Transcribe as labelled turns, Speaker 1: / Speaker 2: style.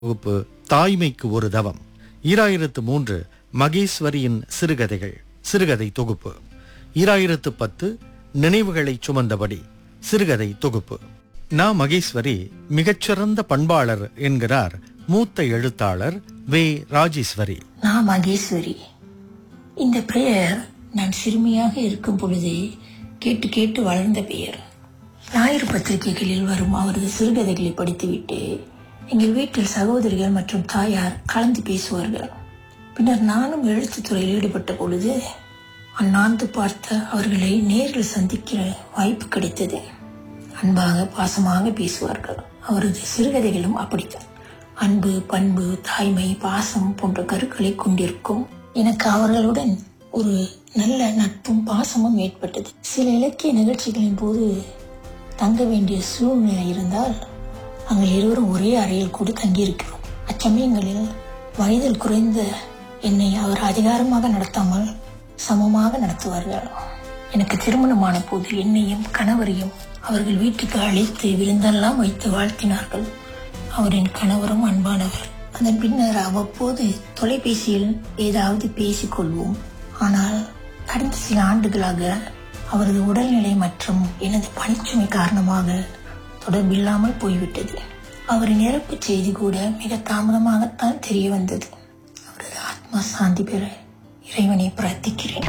Speaker 1: தொகுப்பு தாய்மைக்கு ஒரு தவம் ஈராயிரத்து மூன்று மகேஸ்வரியின் சிறுகதைகள் சிறுகதை தொகுப்பு ஈராயிரத்து பத்து நினைவுகளை சுமந்தபடி சிறுகதை தொகுப்பு நா மகேஸ்வரி மிகச்சிறந்த பண்பாளர் என்கிறார் மூத்த எழுத்தாளர் வே ராஜேஸ்வரி
Speaker 2: நான் மகேஸ்வரி இந்த பெயர் நான் சிறுமியாக இருக்கும் பொழுதே கேட்டு கேட்டு வளர்ந்த பெயர் ஞாயிறு பத்திரிகைகளில் வரும் அவரது சிறுகதைகளை படித்துவிட்டு எங்கள் வீட்டில் சகோதரிகள் மற்றும் தாயார் கலந்து பேசுவார்கள் பின்னர் நானும் எழுத்துத் துறையில் ஈடுபட்ட பொழுது அந்நாந்து பார்த்த அவர்களை நேரில் சந்திக்கிற வாய்ப்பு கிடைத்தது அன்பாக பாசமாக பேசுவார்கள் அவரது சிறுகதைகளும் அப்படித்தான் அன்பு பண்பு தாய்மை பாசம் போன்ற கருக்களை கொண்டிருக்கும் எனக்கு அவர்களுடன் ஒரு நல்ல நட்பும் பாசமும் ஏற்பட்டது சில இலக்கிய நிகழ்ச்சிகளின் போது தங்க வேண்டிய சூழ்நிலை இருந்தால் நாங்கள் இருவரும் ஒரே அறையில் கூட தங்கியிருக்கிறோம் அச்சமயங்களில் வயதில் குறைந்த என்னை அவர் அதிகாரமாக நடத்தாமல் சமமாக நடத்துவார்கள் எனக்கு திருமணமான போது என்னையும் கணவரையும் அவர்கள் வீட்டுக்கு அழைத்து விருந்தெல்லாம் வைத்து வாழ்த்தினார்கள் அவரின் கணவரும் அன்பானவர் அதன் பின்னர் அவ்வப்போது தொலைபேசியில் ஏதாவது பேசிக் கொள்வோம் ஆனால் கடந்த சில ஆண்டுகளாக அவரது உடல்நிலை மற்றும் எனது பணிச்சுமை காரணமாக தொடர்பில்லாமல் போய்விட்டது அவரின் இறப்பு செய்தி கூட மிக தாமதமாகத்தான் தெரிய வந்தது அவரது ஆத்மா சாந்தி பெற இறைவனை பிரார்த்திக்கிறேன்